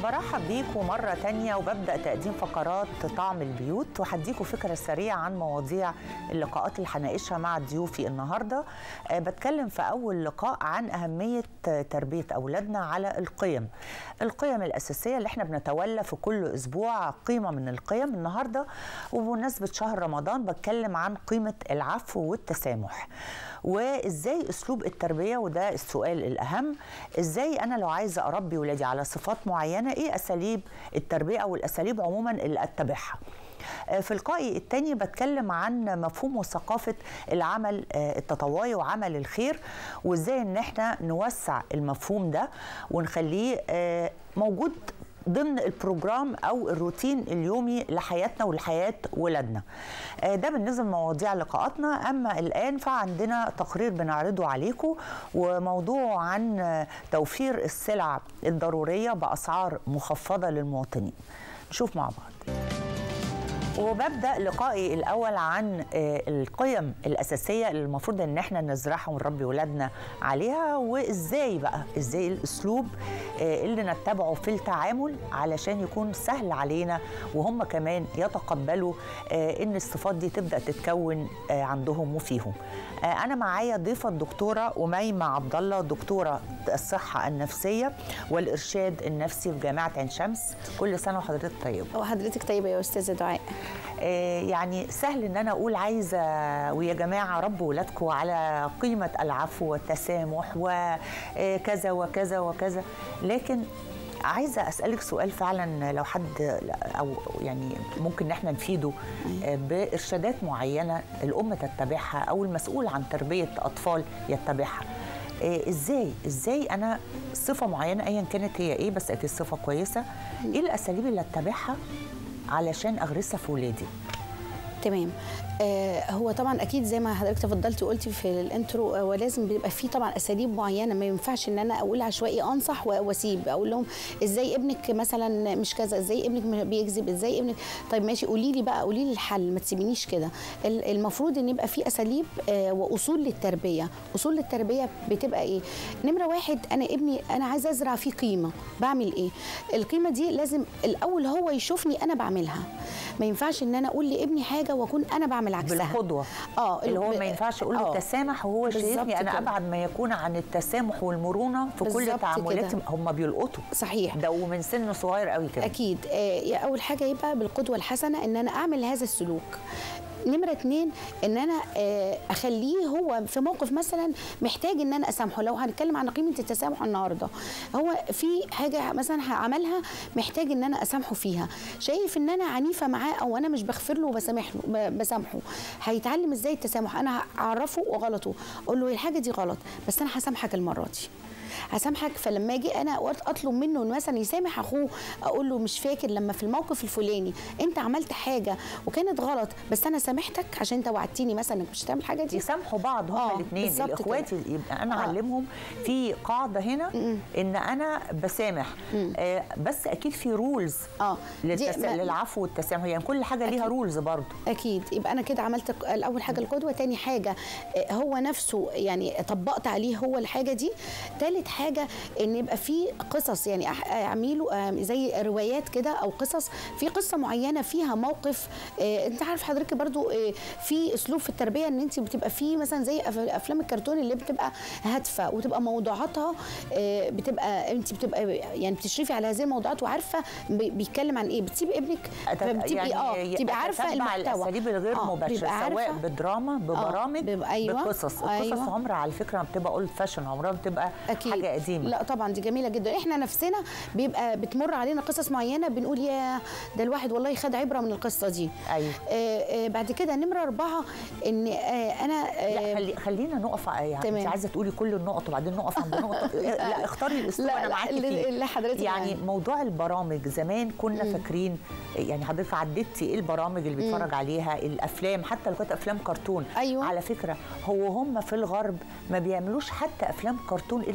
برحب بيكم مرة تانية وببدأ تقديم فقرات طعم البيوت وهديكم فكرة سريعة عن مواضيع اللقاءات اللي هناقشها مع ضيوفي النهاردة أه بتكلم في أول لقاء عن أهمية تربية أولادنا على القيم القيم الأساسية اللي احنا بنتولى في كل أسبوع قيمة من القيم النهاردة وبمناسبة شهر رمضان بتكلم عن قيمة العفو والتسامح وازاي اسلوب التربيه وده السؤال الاهم ازاي انا لو عايزه اربي ولادي على صفات معينه ايه اساليب التربيه او الاساليب عموما اللي اتبعها في لقائي الثاني بتكلم عن مفهوم وثقافة العمل التطوعي وعمل الخير وازاي ان احنا نوسع المفهوم ده ونخليه موجود ضمن البروجرام او الروتين اليومي لحياتنا ولحياه ولادنا ده بالنسبه لمواضيع لقاءاتنا اما الان فعندنا تقرير بنعرضه عليكم وموضوع عن توفير السلع الضروريه باسعار مخفضه للمواطنين نشوف مع بعض وببدا لقائي الاول عن القيم الاساسيه اللي المفروض ان احنا نزرعها ونربي ولادنا عليها وازاي بقى ازاي الاسلوب اللي نتبعه في التعامل علشان يكون سهل علينا وهم كمان يتقبلوا ان الصفات دي تبدا تتكون عندهم وفيهم انا معايا ضيفه الدكتوره اميمه عبد الله دكتوره الصحه النفسيه والارشاد النفسي في جامعه عين شمس كل سنه وحضرتك طيبه وحضرتك طيبه يا استاذه دعاء يعني سهل ان انا اقول عايزه ويا جماعه ربوا ولادكم على قيمه العفو والتسامح وكذا وكذا وكذا لكن عايزه اسالك سؤال فعلا لو حد او يعني ممكن ان احنا نفيده بارشادات معينه الام تتبعها او المسؤول عن تربيه اطفال يتبعها ازاي ازاي انا صفه معينه ايا كانت هي ايه بس اكيد صفه كويسه ايه الاساليب اللي اتبعها علشان اغرسها في ولادي تمام آه هو طبعا اكيد زي ما حضرتك تفضلتي وقلتي في الانترو آه ولازم بيبقى في طبعا اساليب معينه ما ينفعش ان انا اقول عشوائي انصح واسيب اقول لهم ازاي ابنك مثلا مش كذا ازاي ابنك بيكذب ازاي ابنك طيب ماشي قولي لي بقى قولي لي الحل ما تسيبينيش كده المفروض ان يبقى في اساليب آه واصول للتربيه اصول للتربيه بتبقى ايه نمره واحد انا ابني انا عايزه ازرع فيه قيمه بعمل ايه القيمه دي لازم الاول هو يشوفني انا بعملها ما ينفعش ان انا اقول لابني حاجه واكون انا بعمل عكسها بالقدوه اه اللي هو ما ينفعش اقول له تسامح وهو شايفني انا ابعد ما يكون عن التسامح والمرونه في كل تعاملاتي هم بيلقطوا صحيح ده ومن سن صغير قوي كده اكيد آه اول حاجه يبقى بالقدوه الحسنه ان انا اعمل هذا السلوك نمره اتنين ان انا اخليه هو في موقف مثلا محتاج ان انا اسامحه لو هنتكلم عن قيمه التسامح النهارده هو في حاجه مثلا عملها محتاج ان انا اسامحه فيها شايف ان انا عنيفه معاه او انا مش بغفر له وبسامح له بسامحه هيتعلم ازاي التسامح انا اعرفه وغلطه اقول له الحاجه دي غلط بس انا هسامحك المره دي هسامحك فلما اجي انا اطلب منه مثلا يسامح اخوه اقول له مش فاكر لما في الموقف الفلاني انت عملت حاجه وكانت غلط بس انا سامحتك عشان انت وعدتني مثلا انك مش هتعمل حاجه دي يسامحوا بعض هما الاثنين الاخوات يبقى انا اعلمهم آه. في قاعده هنا م. ان انا بسامح آه بس اكيد في رولز اه للتس... ما... للعفو والتسامح يعني كل حاجه أكيد. ليها رولز برضه اكيد يبقى انا كده عملت اول حاجه القدوه تاني حاجه هو نفسه يعني طبقت عليه هو الحاجه دي ثالث حاجه ان يبقى في قصص يعني اعملوا زي روايات كده او قصص في قصه معينه فيها موقف انت عارف حضرتك برضو في اسلوب في التربيه ان انت بتبقى في مثلا زي افلام الكرتون اللي بتبقى هادفه وتبقى موضوعاتها بتبقى انت بتبقى يعني بتشرفي على هذه الموضوعات وعارفه بيتكلم عن ايه بتسيبي ابنك بتبقي يعني اه تبقي عارفه المحتوى الاساليب الغير آه مباشره سواء بدراما ببرامج آه أيوة بقصص القصص أيوة عمرها على فكره ما بتبقى اولد فاشن عمرها ما بتبقى أكيد. حاجه قديمه لا طبعا دي جميله جدا احنا نفسنا بيبقى بتمر علينا قصص معينه بنقول يا ده الواحد والله خد عبره من القصه دي ايوه آه آه بعد كده نمره اربعه ان آه انا آه لا خلي خلينا نقف يعني انت عايزه تقولي كل النقط وبعدين نقف عند نقطه لا اختاري الاسلوب انا معاكي فيه لا حضرتك يعني موضوع البرامج زمان كنا مم. فاكرين يعني حضرتك عدتي ايه البرامج اللي بيتفرج عليها الافلام حتى لو كانت افلام كرتون أيوة. على فكره هو هم في الغرب ما بيعملوش حتى افلام كرتون الا لو كانت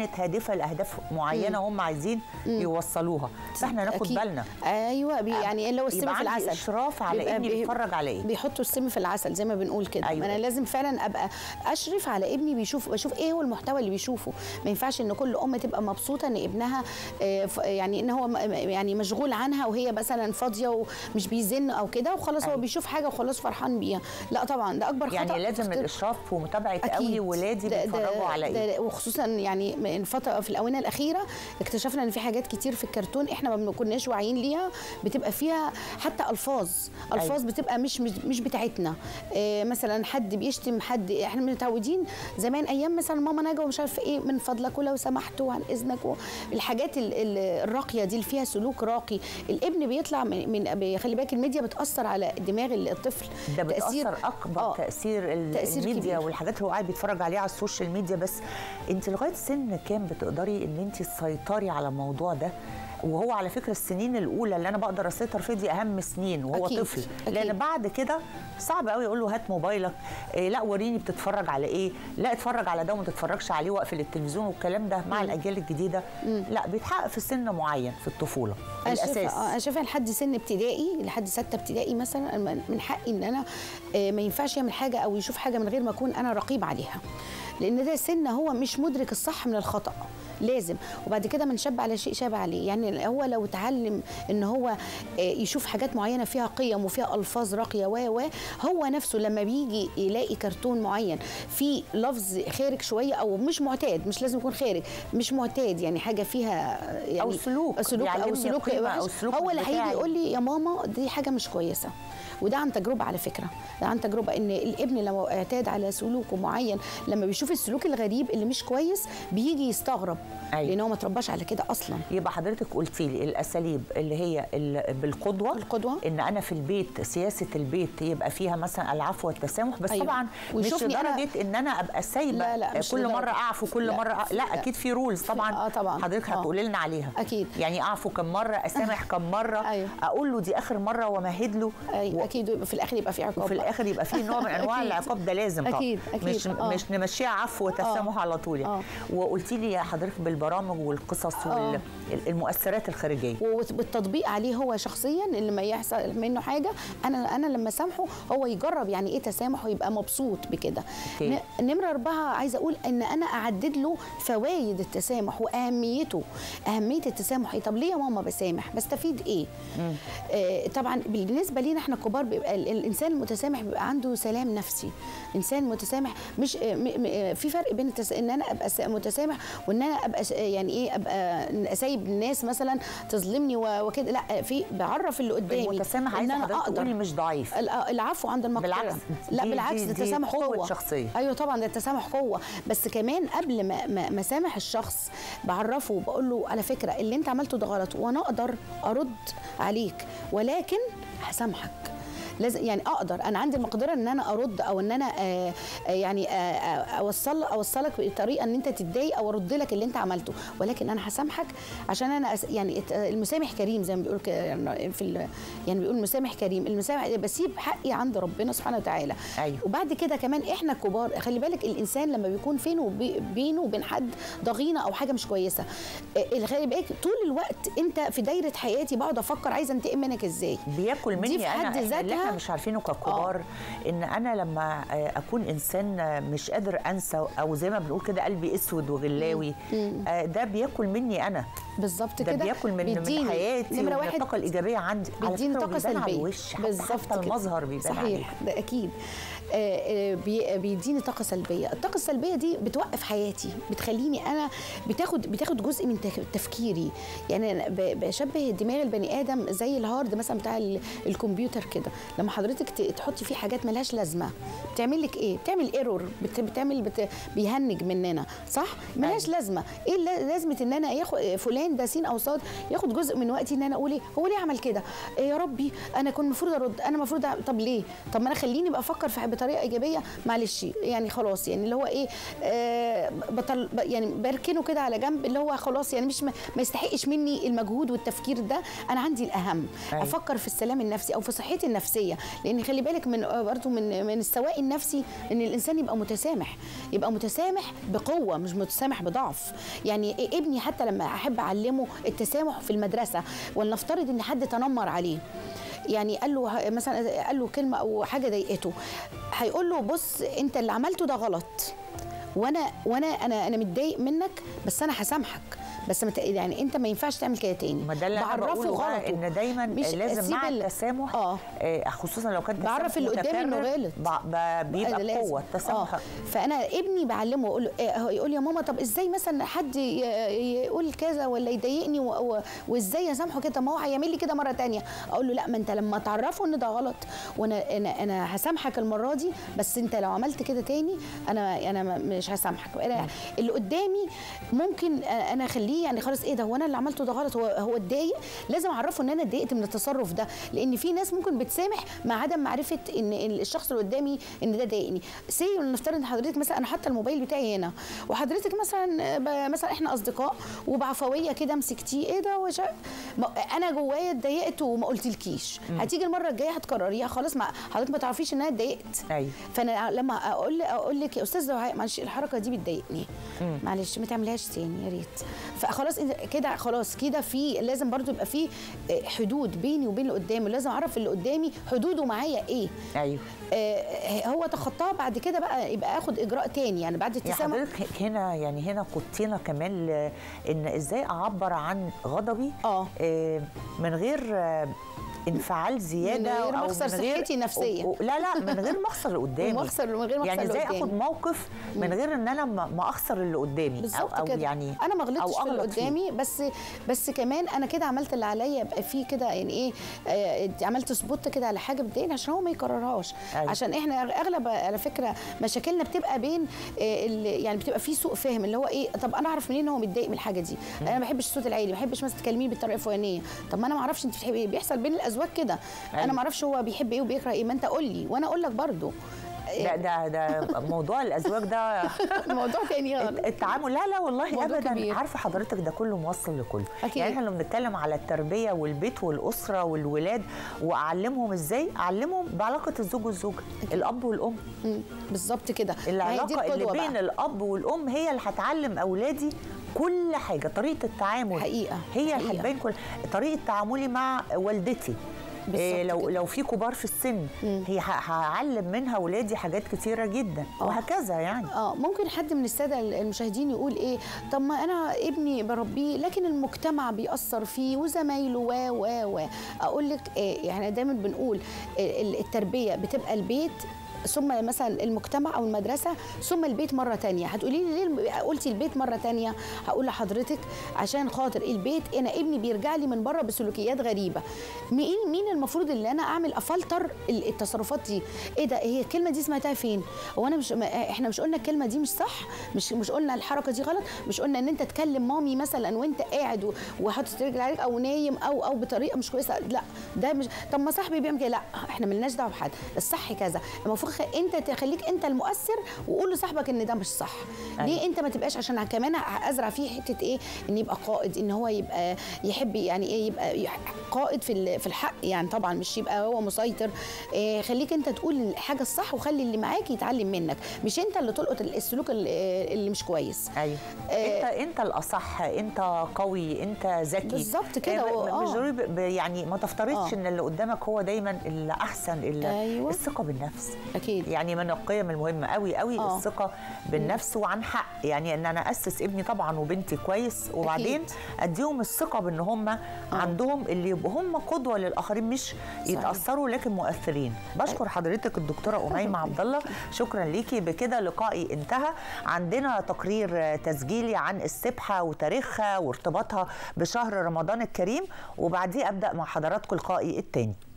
كانت هادفه لاهداف معينه هم عايزين يوصلوها فاحنا ناخد أكيد. بالنا ايوه بي يعني اللي هو السم يبقى في عندي العسل اشراف على بيبقى ابني بي- بيتفرج على ايه بيحطوا السم في العسل زي ما بنقول كده أيوة. أيوة. انا لازم فعلا ابقى اشرف على ابني بيشوف بشوف ايه هو المحتوى اللي بيشوفه ما ينفعش ان كل ام تبقى مبسوطه ان ابنها آه، ف- يعني ان هو م- يعني مشغول عنها وهي مثلا فاضيه ومش بيزن او كده وخلاص أيوة. هو بيشوف حاجه وخلاص فرحان بيها لا طبعا ده اكبر خطا يعني لازم اختر- الاشراف ومتابعه قوي ولادي ده- بيتفرجوا ده- على ايه ده وخصوصا يعني من فتره في الاونه الاخيره اكتشفنا ان في حاجات كتير في الكرتون احنا ما كناش واعيين ليها بتبقى فيها حتى الفاظ الفاظ أيوة. بتبقى مش مش, مش بتاعتنا إيه مثلا حد بيشتم حد احنا متعودين زمان ايام مثلا ماما نجوى ومش عارفه ايه من فضلك ولو سمحت وعن اذنك و- الحاجات ال- ال- الراقيه دي اللي فيها سلوك راقي الابن بيطلع من, من خلي بالك الميديا بتاثر على دماغ الطفل ده تأثير- بتاثر اكبر آه. تاثير ال- تأثير الميديا كبير. والحاجات اللي هو قاعد بيتفرج عليها على السوشيال ميديا بس انت لغايه سن كام بتقدري ان انت تسيطري على الموضوع ده وهو على فكره السنين الاولى اللي انا بقدر اسيطر فيها دي اهم سنين وهو أكيد، طفل أكيد. لان بعد كده صعب قوي اقول له هات موبايلك إيه لا وريني بتتفرج على ايه لا اتفرج على ده وما تتفرجش عليه واقفل التلفزيون والكلام ده مع الاجيال الجديده لا بيتحقق في سن معين في الطفوله انا شايفه الاساس آه، انا شايفه لحد سن ابتدائي لحد سته ابتدائي مثلا أنا من حقي ان انا آه، ما ينفعش يعمل حاجه او يشوف حاجه من غير ما اكون انا رقيب عليها لان ده سن هو مش مدرك الصح من الخطا لازم وبعد كده من شاب على شيء شاب عليه يعني هو لو اتعلم ان هو آه، يشوف حاجات معينه فيها قيم وفيها الفاظ راقيه و و هو نفسه لما بيجي يلاقي كرتون معين فيه لفظ خارج شويه او مش معتاد مش لازم يكون خارج مش معتاد يعني حاجه فيها يعني أو سلوك، سلوك او بيعلمني سلوك قيمة وحش أو سلوك هو اللي بتاعي. هيجي يقول لي يا ماما دي حاجه مش كويسه وده عن تجربه على فكره ده عن تجربه ان الابن لو اعتاد على سلوك معين لما بيشوف السلوك الغريب اللي مش كويس بيجي يستغرب أيوة. لان هو ما اترباش على كده اصلا يبقى حضرتك قلتي لي الاساليب اللي هي ال- بالقدوه القدوة. ان انا في البيت سياسه البيت يبقى فيها مثلا العفو والتسامح بس أيوة. طبعا مش ويشوفني أنا- لدرجه ان انا ابقى سايبه لا، لا، مش كل لدرجة. مره اعفو كل لا، مره أ... لا لا. اكيد في رولز طبعا آه، طبعا. حضرتك آه. هتقولي لنا عليها أكيد. يعني اعفو كم مره اسامح كم مره أيوة. اقول له دي اخر مره وامهد له أي اكيد ويبقى في الاخر يبقى في عقاب وفي بقى. الاخر يبقى في نوع من انواع أكيد. العقاب ده لازم طبعا أكيد، أكيد. مش آه. مش نمشيها عفو وتسامح على طول يعني آه. وقلتي لي يا حضرتك بالبرامج والقصص والمؤثرات الخارجيه وبالتطبيق عليه هو شخصيا اللي ما يحصل منه حاجه انا انا لما سامحه هو يجرب يعني ايه تسامح ويبقى مبسوط بكده أوكي. ن- نمره اربعه عايزه اقول ان انا اعدد له فوائد التسامح واهميته اهميه التسامح إيه؟ طب ليه يا ماما بسامح بستفيد ايه آه طبعا بالنسبه لينا احنا الكبار بيبقى ال- الانسان المتسامح بيبقى عنده سلام نفسي انسان متسامح مش آه، م- م- آه، في فرق بين التس... ان انا ابقى س- متسامح وان انا ابقى س- يعني ايه ابقى سايب الناس مثلا تظلمني و- وكده لا في بعرف اللي قدامي المتسامح إن عايزه أنا حضرتك أقدر. تقولي مش ضعيف ال- العفو عند المقدره بالعكس، لا دي- بالعكس دي- ده دي التسامح قوة قوه شخصية. ايوه طبعا ده التسامح قوه بس كمان قبل ما ما ما سامح الشخص بعرفه وبقول له على فكره اللي انت عملته ده غلط وانا اقدر ارد عليك ولكن هسامحك لازم يعني اقدر انا عندي المقدره ان انا ارد او ان انا آه آه يعني آه آه اوصل اوصلك بطريقه ان انت تتضايق او ارد لك اللي انت عملته ولكن انا هسامحك عشان انا أس يعني الت- المسامح كريم زي ما بيقول كده يعني في ال- يعني بيقول المسامح كريم المسامح بسيب حقي عند ربنا سبحانه وتعالى أيوة. وبعد كده كمان احنا الكبار خلي بالك الانسان لما بيكون فين وبي- بينه وبين حد ضغينه او حاجه مش كويسه آه، خلي بالك طول الوقت انت في دايره حياتي بقعد افكر عايزه انتقم منك ازاي بياكل دي مني في انا حد إحنا اللي احنا ذاتها مش عارفينه ككبار ان انا لما آه، اكون انسان آه، مش قادر انسى او زي ما بنقول كده قلبي اسود وغلاوي آه، ده بياكل مني انا بالظبط ده كده بياكل من من بيديني حياتي نمره ومن واحد الطاقه الايجابيه عندي على بيديني فكرة طاقه وبيبان على سلبيه الوش حتى, بالظبط حتى كده. المظهر بيبان عليه صحيح ده اكيد آه، آه، بي- بيديني طاقه سلبيه الطاقه السلبيه دي بتوقف حياتي بتخليني انا بتاخد بتاخد جزء من تف- تفكيري يعني أنا ب- بشبه دماغ البني ادم زي الهارد مثلا بتاع ال- الكمبيوتر كده لما حضرتك ت- تحطي فيه حاجات ملهاش لازمه بتعمل لك ايه بتعمل ايرور بت بتعمل بت بيهنج مننا صح ملهاش لازمه ايه الل- لازمه ان انا ياخد فلان ده سين او صاد ياخد جزء من وقتي ان انا اقول ايه هو ليه عمل كده إيه يا ربي انا كنت المفروض ارد انا المفروض أعمل- طب ليه طب ما انا خليني بقى افكر في بطريقه ايجابيه معلش يعني خلاص يعني اللي هو ايه آه بطل ب- يعني بركنه كده على جنب اللي هو خلاص يعني مش ما, ما يستحقش مني المجهود والتفكير ده انا عندي الاهم أيوة. افكر في السلام النفسي او في صحتي النفسيه النفسيه لان خلي بالك من برضه من من السواء النفسي ان الانسان يبقى متسامح يبقى متسامح بقوه مش متسامح بضعف يعني إيه ابني حتى لما احب اعلمه التسامح في المدرسه ولنفترض ان حد تنمر عليه يعني قال له ه- مثلا قال له كلمه او حاجه ضايقته هيقول له بص انت اللي عملته ده غلط وانا وانا انا انا متضايق منك بس انا هسامحك بس ما ت- يعني انت ما ينفعش تعمل كده تاني ما ده اللي انا بعرفه بقوله بقى غلطه. ان دايما مش لازم مع أسيب ال- التسامح اه آه، خصوصا لو كان بعرف تسامح اللي قدامي إنه متكرر، غلط. ب- ب- بيبقى لازم. بقوه التسامح آه. فانا ابني بعلمه اقول له إيه، هو يقول يا ماما طب ازاي مثلا حد ي- يقول كذا ولا يضايقني و- و- وازاي اسامحه كده ما هو هيعمل لي كده مره تانية اقول له لا ما انت لما تعرفه ان ده غلط وانا انا انا هسامحك المره دي بس انت لو عملت كده تاني انا انا ما- مش هسامحك انا اللي قدامي ممكن انا اخليه يعني خلاص ايه ده هو انا اللي عملته ده غلط هو هو اتضايق لازم اعرفه ان انا اتضايقت من التصرف ده لان في ناس ممكن بتسامح مع عدم معرفه ان الشخص اللي قدامي ان ده ضايقني سي نفترض ان حضرتك مثلا انا حاطه الموبايل بتاعي هنا وحضرتك مثلا ب- مثلا احنا اصدقاء وبعفويه كده مسكتيه ايه ده وش... ما- انا جوايا اتضايقت وما قلتلكيش هتيجي المره الجايه هتكرريها خلاص ما حضرتك ما تعرفيش ان انا اتضايقت ايوه فانا لما اقول اقول لك يا استاذ دعاء معلش الحركه دي بتضايقني معلش ما تعملهاش تاني يا ريت فخلاص إنت- كده خلاص كده في لازم برضو يبقى في آه، حدود بيني وبين اللي قدامي لازم اعرف اللي قدامي حدوده معايا ايه ايوه آه، هو تخطاها بعد كده بقى يبقى اخد اجراء تاني يعني بعد يا التسامح حضرتك هنا يعني هنا قدتينا كمان ل- ان ازاي اعبر عن غضبي آه. آه، من غير آه، انفعال زياده غير ما او أخسر من غير صحتي النفسية. و- و- لا لا من غير ما اخسر اللي قدامي وما أخسر- من غير ما يعني أخسر اللي ازاي اخد قدامي. موقف من غير ان انا ما ما اخسر اللي قدامي بالظبط او, أو كده يعني انا ما غلطتش أو في اللي أغلط فيه. قدامي بس بس كمان انا كده عملت اللي عليا يبقى في كده يعني ايه آه عملت سبوت كده على حاجه بتضايقني عشان هو ما يكررهاش أيوة. عشان احنا اغلب على فكره مشاكلنا بتبقى بين آه ال- يعني بتبقى في سوء فهم اللي هو ايه طب انا اعرف منين إن هو متضايق من الحاجه دي انا ما بحبش الصوت العالي ما بحبش مثلا تكلميني بالطريقه الفلانيه طب ما انا ما اعرفش انت بتحبي ايه بيحصل بين الازواج كده أيوة. انا ما اعرفش هو بيحب ايه وبيكره ايه ما انت قول لي وانا اقول لك برضه ده ده ده موضوع الازواج ده الموضوع تاني خالص. التعامل لا لا والله موضوع ابدا كبير. عارفه حضرتك ده كله موصل لكله أكيد. يعني احنا لما بنتكلم على التربيه والبيت والاسره والولاد واعلمهم ازاي اعلمهم بعلاقه الزوج والزوجه الاب والام مم، بالظبط كده ما هي دي العلاقه اللي القدوة بقى. بين الاب والام هي اللي هتعلم اولادي كل حاجه طريقه التعامل حقيقة، هي اللي حقيقة. هتبين كل طريقه تعاملي مع والدتي إيه بالظبط لو كده. لو في كبار في السن هي ه- هعلم منها ولادي حاجات كتيره جدا آه. وهكذا يعني اه ممكن حد من الساده المشاهدين يقول ايه طب ما انا ابني بربيه لكن المجتمع بيأثر فيه وزمايله و و و اقول لك إيه يعني دايما بنقول إيه ال- التربيه بتبقى البيت ثم مثلا المجتمع او المدرسه ثم البيت مره تانية هتقولي لي ليه الم- قلتي البيت مره تانية هقول لحضرتك عشان خاطر البيت انا ابني بيرجع لي من بره بسلوكيات غريبه مين مين المفروض اللي انا اعمل افلتر ال- التصرفات دي ايه ده هي الكلمه دي سمعتها فين هو انا مش ما احنا مش قلنا الكلمه دي مش صح مش مش قلنا الحركه دي غلط مش قلنا ان انت تكلم مامي مثلا وانت قاعد و- وحاطط رجل عليك او نايم او او بطريقه مش كويسه لا ده مش طب ما صاحبي بيعمل كده لا احنا ملناش دعوه بحد الصح كذا المفروض خ- انت تخليك انت المؤثر وقول لصاحبك ان ده مش صح ليه انت ما تبقاش عشان كمان ازرع فيه حته ايه ان يبقى قائد ان هو يبقى يحب يعني ايه يبقى يح- قائد في ال- في الحق يعني طبعا مش يبقى هو مسيطر إيه خليك انت تقول الحاجه الصح وخلي اللي معاك يتعلم منك مش انت اللي تلقط السلوك اللي اللي مش كويس ايوه انت انت الاصح انت قوي انت ذكي بالظبط كده، آه، و- مش آه. ضروري ب- يعني ما تفترضش آه. ان اللي قدامك هو دايما الاحسن الا أيوة. الثقه بالنفس اكيد يعني من القيم المهمه قوي قوي آه. الثقه بالنفس وعن حق يعني ان انا اسس ابني طبعا وبنتي كويس وبعدين أكيد. اديهم الثقه بان هم عندهم اللي يبقوا هم قدوه للاخرين مش يتاثروا لكن مؤثرين بشكر حضرتك الدكتوره اميمه عبد الله شكرا ليكي بكده لقائي انتهى عندنا تقرير تسجيلي عن السبحه وتاريخها وارتباطها بشهر رمضان الكريم وبعديه ابدا مع حضراتكم لقائي التاني